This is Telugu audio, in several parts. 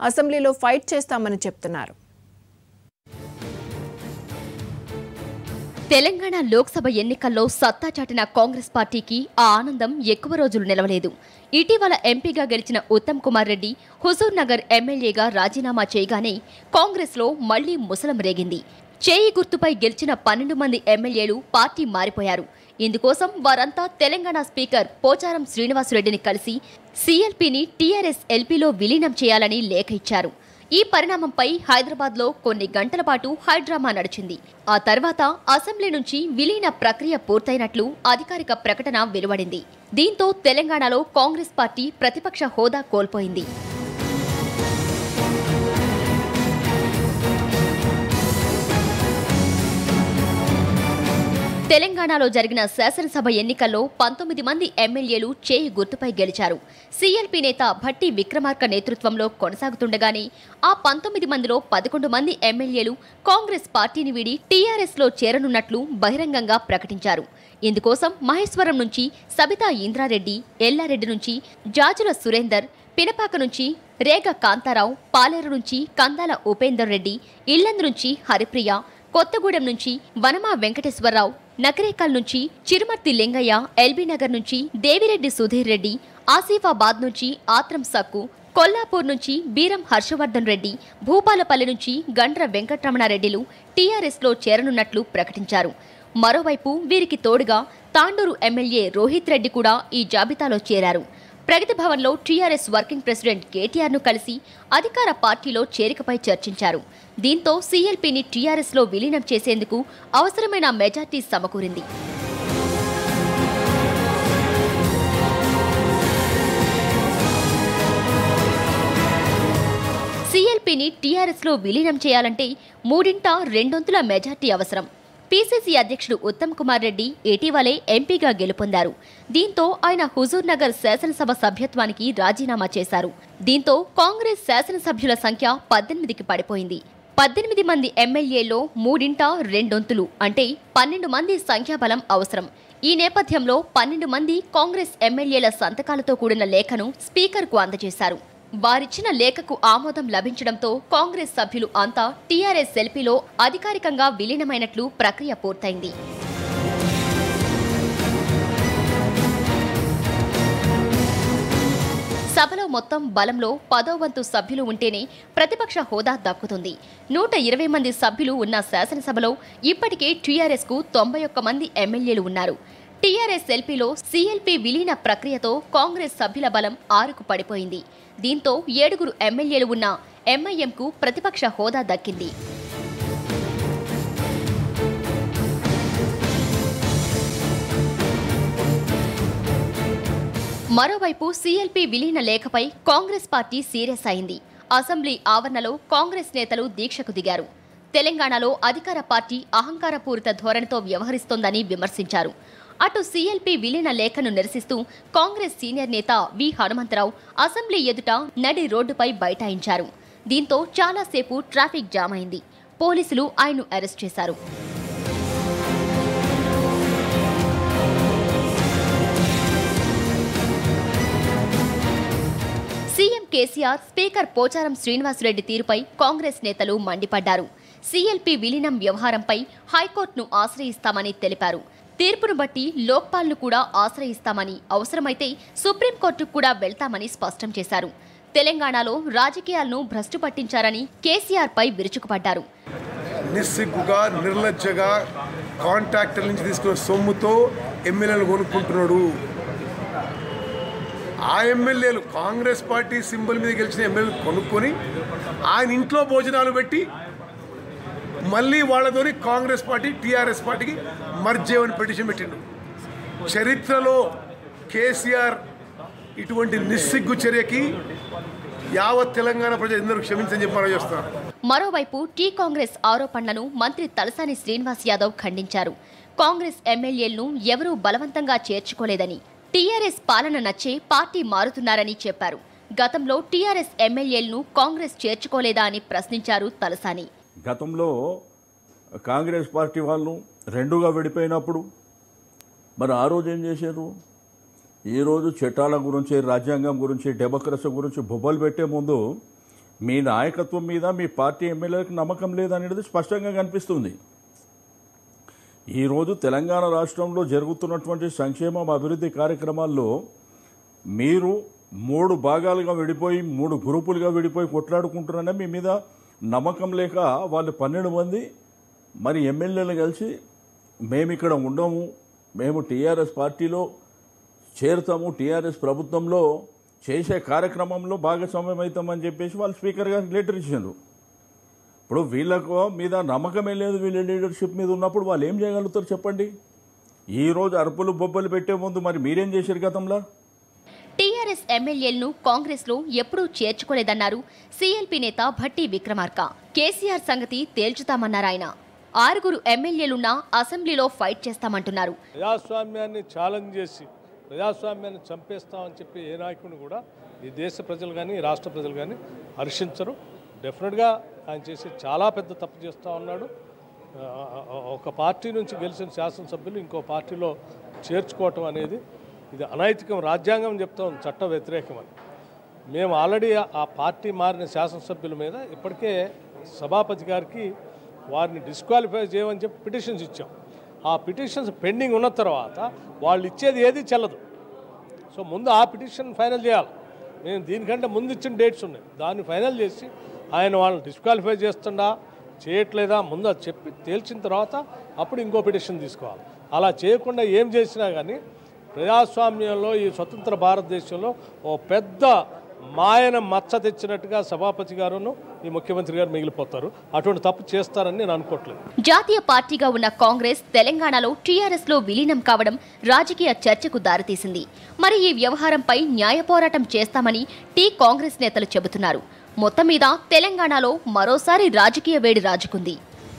అసెంబ్లీలో ఫైట్ చేస్తామని చెప్తున్నారు తెలంగాణ లోక్సభ ఎన్నికల్లో సత్తా చాటిన కాంగ్రెస్ పార్టీకి ఆ ఆనందం ఎక్కువ రోజులు నిలవలేదు ఇటీవల ఎంపీగా గెలిచిన ఉత్తమ్ కుమార్ రెడ్డి హుజూర్ నగర్ ఎమ్మెల్యేగా రాజీనామా చేయగానే కాంగ్రెస్లో మళ్లీ ముసలం రేగింది చేయి గుర్తుపై గెలిచిన పన్నెండు మంది ఎమ్మెల్యేలు పార్టీ మారిపోయారు ఇందుకోసం వారంతా తెలంగాణ స్పీకర్ పోచారం శ్రీనివాసరెడ్డిని కలిసి సీఎల్పీని టీఆర్ఎస్ ఎల్పీలో విలీనం చేయాలని లేఖ ఇచ్చారు ఈ పరిణామంపై హైదరాబాద్లో కొన్ని గంటల పాటు హైడ్రామా నడిచింది ఆ తర్వాత అసెంబ్లీ నుంచి విలీన ప్రక్రియ పూర్తయినట్లు అధికారిక ప్రకటన వెలువడింది దీంతో తెలంగాణలో కాంగ్రెస్ పార్టీ ప్రతిపక్ష హోదా కోల్పోయింది తెలంగాణలో జరిగిన శాసనసభ ఎన్నికల్లో పంతొమ్మిది మంది ఎమ్మెల్యేలు చేయి గుర్తుపై గెలిచారు సీఎల్పీ నేత భట్టి విక్రమార్క నేతృత్వంలో కొనసాగుతుండగానే ఆ పంతొమ్మిది మందిలో పదకొండు మంది ఎమ్మెల్యేలు కాంగ్రెస్ పార్టీని వీడి టీఆర్ఎస్లో చేరనున్నట్లు బహిరంగంగా ప్రకటించారు ఇందుకోసం మహేశ్వరం నుంచి సబితా ఇంద్రారెడ్డి ఎల్లారెడ్డి నుంచి జాజుల సురేందర్ పినపాక నుంచి రేగ కాంతారావు పాలేరు నుంచి కందాల ఉపేందర్ రెడ్డి ఇల్లందు నుంచి హరిప్రియ కొత్తగూడెం నుంచి వనమా వెంకటేశ్వరరావు నకరేకల్ నుంచి చిరుమర్తి లింగయ్య ఎల్బీ నగర్ నుంచి దేవిరెడ్డి సుధీర్ రెడ్డి ఆసిఫాబాద్ నుంచి ఆత్రం సక్కు కొల్లాపూర్ నుంచి బీరం హర్షవర్ధన్ రెడ్డి భూపాలపల్లి నుంచి గండ్ర వెంకటరమణారెడ్డిలు టీఆర్ఎస్లో చేరనున్నట్లు ప్రకటించారు మరోవైపు వీరికి తోడుగా తాండూరు ఎమ్మెల్యే రోహిత్ రెడ్డి కూడా ఈ జాబితాలో చేరారు ప్రగతి భవన్లో టీఆర్ఎస్ వర్కింగ్ ప్రెసిడెంట్ కేటీఆర్ను కలిసి అధికార పార్టీలో చేరికపై చర్చించారు దీంతో సీఎల్పీని టీఆర్ఎస్లో విలీనం చేసేందుకు అవసరమైన మెజార్టీ సమకూరింది సీఎల్పీని టీఆర్ఎస్లో విలీనం చేయాలంటే మూడింట రెండొంతుల మెజార్టీ అవసరం పీసీసీ అధ్యక్షుడు ఉత్తమ్ కుమార్ రెడ్డి ఇటీవలే ఎంపీగా గెలుపొందారు దీంతో ఆయన హుజూర్ నగర్ శాసనసభ సభ్యత్వానికి రాజీనామా చేశారు దీంతో కాంగ్రెస్ శాసనసభ్యుల సంఖ్య పద్దెనిమిదికి పడిపోయింది పద్దెనిమిది మంది ఎమ్మెల్యేలో మూడింట రెండొంతులు అంటే పన్నెండు మంది సంఖ్యాబలం అవసరం ఈ నేపథ్యంలో పన్నెండు మంది కాంగ్రెస్ ఎమ్మెల్యేల సంతకాలతో కూడిన లేఖను స్పీకర్కు అందజేశారు వారిచ్చిన లేఖకు ఆమోదం లభించడంతో కాంగ్రెస్ సభ్యులు అంతా టీఆర్ఎస్ ఎల్పీలో అధికారికంగా విలీనమైనట్లు ప్రక్రియ పూర్తయింది సభలో మొత్తం బలంలో పదో వంతు సభ్యులు ఉంటేనే ప్రతిపక్ష హోదా దక్కుతుంది నూట ఇరవై మంది సభ్యులు ఉన్న శాసనసభలో ఇప్పటికే టీఆర్ఎస్ కు తొంభై ఒక్క మంది ఎమ్మెల్యేలు ఉన్నారు టీఆర్ఎస్ ఎల్పీలో సీఎల్పీ విలీన ప్రక్రియతో కాంగ్రెస్ సభ్యుల బలం ఆరుకు పడిపోయింది దీంతో ఏడుగురు ఎమ్మెల్యేలు ఉన్న ఎంఐఎంకు ప్రతిపక్ష హోదా దక్కింది మరోవైపు సీఎల్పీ విలీన లేఖపై కాంగ్రెస్ పార్టీ సీరియస్ అయింది అసెంబ్లీ ఆవరణలో కాంగ్రెస్ నేతలు దీక్షకు దిగారు తెలంగాణలో అధికార పార్టీ అహంకారపూరిత ధోరణితో వ్యవహరిస్తోందని విమర్శించారు అటు సీఎల్పీ విలీన లేఖను నిరసిస్తూ కాంగ్రెస్ సీనియర్ నేత వి హనుమంతరావు అసెంబ్లీ ఎదుట నడి రోడ్డుపై బైఠాయించారు దీంతో చాలాసేపు ట్రాఫిక్ జామ్ అయింది పోలీసులు ఆయన్ను అరెస్ట్ చేశారు సీఎం కేసీఆర్ స్పీకర్ పోచారం శ్రీనివాసరెడ్డి తీరుపై కాంగ్రెస్ నేతలు మండిపడ్డారు సీఎల్పీ విలీనం వ్యవహారంపై హైకోర్టును ఆశ్రయిస్తామని తెలిపారు తీర్పును బట్టి లోక్పాల్ను కూడా ఆశ్రయిస్తామని అవసరమైతే సుప్రీంకోర్టుకు కూడా వెళ్తామని స్పష్టం చేశారు తెలంగాణలో రాజకీయాలను భ్రష్టు పట్టించారని కేసీఆర్పై విరుచుకుపడ్డారు నిస్సిగ్గుగా నిర్లజ్జగా కాంట్రాక్టర్ నుంచి తీసుకున్న సొమ్ముతో ఎమ్మెల్యేలు కొనుక్కుంటున్నాడు ఆ ఎమ్మెల్యేలు కాంగ్రెస్ పార్టీ సింబల్ మీద గెలిచిన ఎమ్మెల్యేలు కొనుక్కొని ఆయన ఇంట్లో భోజనాలు పెట్టి మళ్ళీ వాళ్ళతోని కాంగ్రెస్ పార్టీ టీఆర్ఎస్ పార్టీకి మర్జ్ చేయమని పిటిషన్ పెట్టిండు చరిత్రలో కేసీఆర్ ఇటువంటి నిస్సిగ్గు చర్యకి యావత్ తెలంగాణ ప్రజలందరూ క్షమించని చెప్పి మనం చేస్తున్నారు మరోవైపు టీ కాంగ్రెస్ ఆరోపణలను మంత్రి తలసాని శ్రీనివాస్ యాదవ్ ఖండించారు కాంగ్రెస్ ఎమ్మెల్యేలను ఎవరూ బలవంతంగా చేర్చుకోలేదని టీఆర్ఎస్ పాలన నచ్చే పార్టీ మారుతున్నారని చెప్పారు గతంలో టీఆర్ఎస్ ఎమ్మెల్యేలను కాంగ్రెస్ చేర్చుకోలేదా అని ప్రశ్నించారు తలసాని గతంలో కాంగ్రెస్ పార్టీ వాళ్ళు రెండుగా విడిపోయినప్పుడు మరి ఆ రోజు ఏం చేశారు ఈరోజు చట్టాల గురించి రాజ్యాంగం గురించి డెమోక్రసీ గురించి బొబ్బలు పెట్టే ముందు మీ నాయకత్వం మీద మీ పార్టీ ఎమ్మెల్యేలకు నమ్మకం లేదనేది స్పష్టంగా కనిపిస్తుంది ఈరోజు తెలంగాణ రాష్ట్రంలో జరుగుతున్నటువంటి సంక్షేమం అభివృద్ధి కార్యక్రమాల్లో మీరు మూడు భాగాలుగా విడిపోయి మూడు గ్రూపులుగా విడిపోయి కొట్లాడుకుంటున్నారనే మీ మీద నమ్మకం లేక వాళ్ళు పన్నెండు మంది మరి ఎమ్మెల్యేలు కలిసి మేము ఇక్కడ ఉండము మేము టీఆర్ఎస్ పార్టీలో చేరుతాము టీఆర్ఎస్ ప్రభుత్వంలో చేసే కార్యక్రమంలో భాగస్వామ్యం అవుతామని చెప్పేసి వాళ్ళు స్పీకర్ గారికి లెటర్ ఇచ్చారు ఇప్పుడు వీళ్ళకు మీద నమ్మకమే లేదు వీళ్ళ లీడర్షిప్ మీద ఉన్నప్పుడు వాళ్ళు ఏం చేయగలుగుతారు చెప్పండి ఈ రోజు అరుపులు బొబ్బలు పెట్టే ముందు మరి మీరేం చేశారు గతంలో టీఆర్ఎస్ ఎమ్మెల్యేలను కాంగ్రెస్ లో ఎప్పుడూ చేర్చుకోలేదన్నారు సీఎల్పీ నేత భట్టి విక్రమార్క కేసీఆర్ సంగతి తేల్చుతామన్నారు ఆయన ఆరుగురు ఎమ్మెల్యేలున్నా అసెంబ్లీలో ఫైట్ చేస్తామంటున్నారు ప్రజాస్వామ్యాన్ని ఛాలెంజ్ చేసి ప్రజాస్వామ్యాన్ని చంపేస్తామని చెప్పి ఏ నాయకుడిని కూడా ఈ దేశ ప్రజలు కానీ ఈ రాష్ట్ర ప్రజలు కానీ హర్షించరు డెఫినెట్గా ఆయన చేసి చాలా పెద్ద తప్పు చేస్తూ ఉన్నాడు ఆ, ఒక పార్టీ నుంచి గెలిచిన శాసనసభ్యులు ఇంకో పార్టీలో చేర్చుకోవటం అనేది ఇది అనైతికం రాజ్యాంగం చెప్తాం చట్ట వ్యతిరేకమని మేము ఆల్రెడీ ఆ పార్టీ మారిన శాసనసభ్యుల మీద ఇప్పటికే సభాపతి గారికి వారిని డిస్క్వాలిఫై చేయమని చెప్పి పిటిషన్స్ ఇచ్చాం ఆ పిటిషన్స్ పెండింగ్ ఉన్న తర్వాత వాళ్ళు ఇచ్చేది ఏది చెల్లదు సో ముందు ఆ పిటిషన్ ఫైనల్ చేయాలి మేము దీనికంటే ముందు ఇచ్చిన డేట్స్ ఉన్నాయి దాన్ని ఫైనల్ చేసి ఆయన వాళ్ళని డిస్క్వాలిఫై చేస్తుండా చేయట్లేదా ముందు అది చెప్పి తేల్చిన తర్వాత అప్పుడు ఇంకో పిటిషన్ తీసుకోవాలి అలా చేయకుండా ఏం చేసినా కానీ ప్రజాస్వామ్యంలో ఈ స్వతంత్ర భారతదేశంలో ఓ పెద్ద మాయన మచ్చ తెచ్చినట్టుగా సభాపతి గారును ఈ ముఖ్యమంత్రి గారు మిగిలిపోతారు అటువంటి తప్పు చేస్తారని నేను అనుకోవట్లేదు జాతీయ పార్టీగా ఉన్న కాంగ్రెస్ తెలంగాణలో టీఆర్ఎస్ లో విలీనం కావడం రాజకీయ చర్చకు దారితీసింది మరి ఈ వ్యవహారంపై న్యాయ పోరాటం చేస్తామని టీ కాంగ్రెస్ నేతలు చెబుతున్నారు మొత్తం మీద తెలంగాణలో మరోసారి రాజకీయ వేడి రాజుకుంది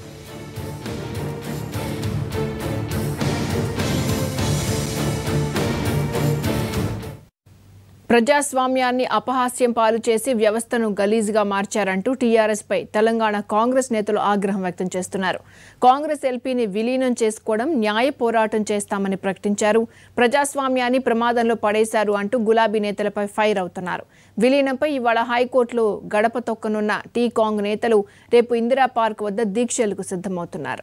ప్రజాస్వామ్యాన్ని అపహాస్యం పాలు చేసి వ్యవస్థను గలీజ్గా మార్చారంటూ టీఆర్ఎస్ పై తెలంగాణ కాంగ్రెస్ నేతలు ఆగ్రహం వ్యక్తం చేస్తున్నారు కాంగ్రెస్ ఎల్పీని విలీనం చేసుకోవడం న్యాయ పోరాటం చేస్తామని ప్రకటించారు ప్రజాస్వామ్యాన్ని ప్రమాదంలో పడేశారు అంటూ గులాబీ నేతలపై ఫైర్ అవుతున్నారు విలీనంపై ఇవాళ హైకోర్టులో గడప తొక్కనున్న టీ కాంగ్ నేతలు రేపు ఇందిరా పార్క్ వద్ద దీక్షలకు సిద్ధమవుతున్నారు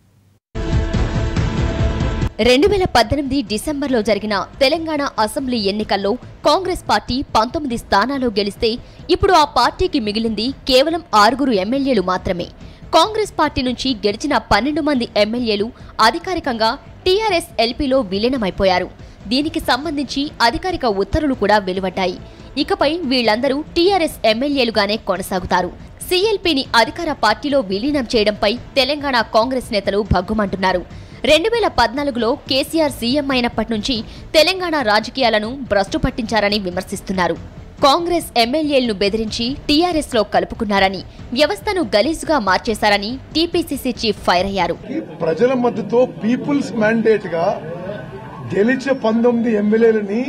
రెండు వేల పద్దెనిమిది డిసెంబర్లో జరిగిన తెలంగాణ అసెంబ్లీ ఎన్నికల్లో కాంగ్రెస్ పార్టీ పంతొమ్మిది స్థానాలు గెలిస్తే ఇప్పుడు ఆ పార్టీకి మిగిలింది కేవలం ఆరుగురు ఎమ్మెల్యేలు మాత్రమే కాంగ్రెస్ పార్టీ నుంచి గెలిచిన పన్నెండు మంది ఎమ్మెల్యేలు అధికారికంగా టీఆర్ఎస్ ఎల్పీలో విలీనమైపోయారు దీనికి సంబంధించి అధికారిక ఉత్తర్వులు కూడా వెలువడ్డాయి ఇకపై వీళ్లందరూ టీఆర్ఎస్ ఎమ్మెల్యేలుగానే కొనసాగుతారు సీఎల్పీని అధికార పార్టీలో విలీనం చేయడంపై తెలంగాణ కాంగ్రెస్ నేతలు భగ్గుమంటున్నారు రెండు వేల పద్నాలుగులో కేసీఆర్ సీఎం అయినప్పటి నుంచి తెలంగాణ రాజకీయాలను భ్రష్టు పట్టించారని విమర్శిస్తున్నారు కాంగ్రెస్ ఎమ్మెల్యేలను బెదిరించి టీఆర్ఎస్ లో కలుపుకున్నారని వ్యవస్థను గలీజుగా మార్చేశారని టీపీసీసీ చీఫ్ ఫైర్ అయ్యారు ప్రజల మద్దతుతో పీపుల్స్ మ్యాండేట్ గా గెలిచే పంతొమ్మిది ఎమ్మెల్యేలని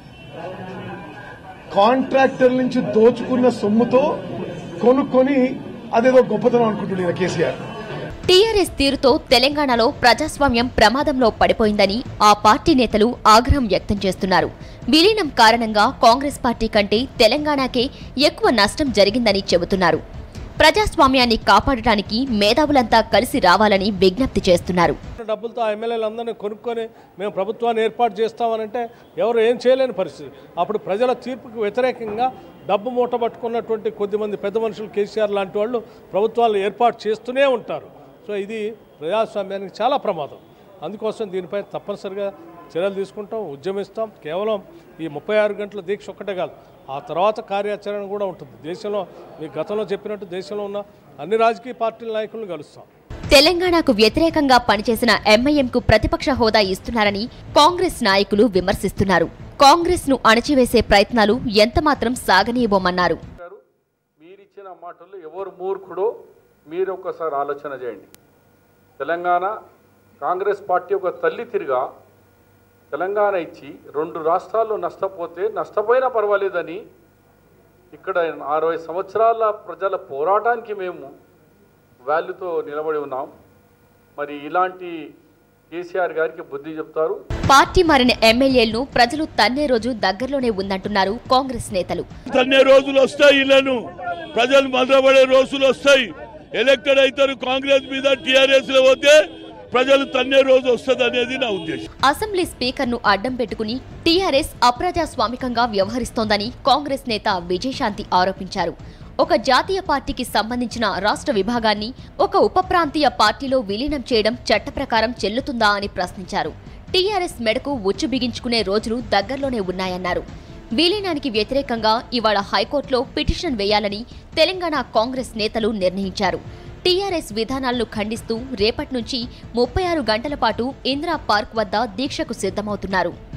కాంట్రాక్టర్ నుంచి దోచుకున్న సొమ్ముతో కొనుక్కొని అదేదో గొప్పతనం అనుకుంటున్నాడు ఈయన కేసీఆర్ టీఆర్ఎస్ తీరుతో తెలంగాణలో ప్రజాస్వామ్యం ప్రమాదంలో పడిపోయిందని ఆ పార్టీ నేతలు ఆగ్రహం వ్యక్తం చేస్తున్నారు విలీనం కారణంగా కాంగ్రెస్ పార్టీ కంటే తెలంగాణకే ఎక్కువ నష్టం జరిగిందని చెబుతున్నారు ప్రజాస్వామ్యాన్ని కాపాడటానికి మేధావులంతా కలిసి రావాలని విజ్ఞప్తి చేస్తున్నారు డబ్బులతో ఆ ఎమ్మెల్యేలందరినీ కొనుక్కొని మేము ప్రభుత్వాన్ని ఏర్పాటు చేస్తామనంటే ఎవరు ఏం చేయలేని పరిస్థితి అప్పుడు ప్రజల తీర్పుకు వ్యతిరేకంగా డబ్బు మూట పట్టుకున్నటువంటి కొద్దిమంది పెద్ద మనుషులు కేసీఆర్ లాంటి వాళ్ళు ప్రభుత్వాలు ఏర్పాటు చేస్తూనే ఉంటారు సో ఇది ప్రజాస్వామ్యానికి చాలా ప్రమాదం అందుకోసం దీనిపై తప్పనిసరిగా చర్యలు తీసుకుంటాం ఉద్యమిస్తాం కేవలం ఈ ముప్పై ఆరు గంటల దీక్ష ఒక్కటే కాదు ఆ తర్వాత కార్యాచరణ కూడా ఉంటుంది దేశంలో మీకు గతంలో చెప్పినట్టు దేశంలో ఉన్న అన్ని రాజకీయ పార్టీల నాయకులను కలుస్తాం తెలంగాణకు వ్యతిరేకంగా పనిచేసిన ఎంఐఎంకు ప్రతిపక్ష హోదా ఇస్తున్నారని కాంగ్రెస్ నాయకులు విమర్శిస్తున్నారు కాంగ్రెస్ ను అణచివేసే ప్రయత్నాలు ఎంతమాత్రం సాగనీయబోమన్నారు గారు మీరిచ్చిన మాటలు ఎవరు మూర్ఖుడో మీరు ఒకసారి ఆలోచన చేయండి తెలంగాణ కాంగ్రెస్ పార్టీ ఒక తల్లి తిరిగా తెలంగాణ ఇచ్చి రెండు రాష్ట్రాల్లో నష్టపోతే నష్టపోయినా పర్వాలేదని ఇక్కడ అరవై సంవత్సరాల ప్రజల పోరాటానికి మేము వాల్యూతో నిలబడి ఉన్నాం మరి ఇలాంటి కేసీఆర్ గారికి బుద్ధి చెప్తారు పార్టీ మారిన ఎమ్మెల్యేలను ప్రజలు తన్నే రోజు దగ్గరలోనే ఉందంటున్నారు కాంగ్రెస్ నేతలు తన్నే రోజులు వస్తాయి ఇళ్లను ప్రజలు మదపడే రోజులు వస్తాయి ఎలక్టెడ్ అవుతారు కాంగ్రెస్ మీద టీఆర్ఎస్ లో పోతే ప్రజలు తన్నే రోజు వస్తుంది అనేది నా ఉద్దేశం అసెంబ్లీ స్పీకర్ను అడ్డం పెట్టుకుని టీఆర్ఎస్ అప్రజాస్వామికంగా వ్యవహరిస్తోందని కాంగ్రెస్ నేత విజయశాంతి ఆరోపించారు ఒక జాతీయ పార్టీకి సంబంధించిన రాష్ట్ర విభాగాన్ని ఒక ఉప ప్రాంతీయ పార్టీలో విలీనం చేయడం చట్ట ప్రకారం చెల్లుతుందా అని ప్రశ్నించారు టీఆర్ఎస్ మెడకు ఉచ్చు బిగించుకునే రోజులు దగ్గరలోనే ఉన్నాయన్నారు విలీనానికి వ్యతిరేకంగా ఇవాళ హైకోర్టులో పిటిషన్ వేయాలని తెలంగాణ కాంగ్రెస్ నేతలు నిర్ణయించారు టీఆర్ఎస్ విధానాలను ఖండిస్తూ రేపటి నుంచి ముప్పై ఆరు గంటల పాటు ఇందిరా పార్క్ వద్ద దీక్షకు సిద్ధమవుతున్నారు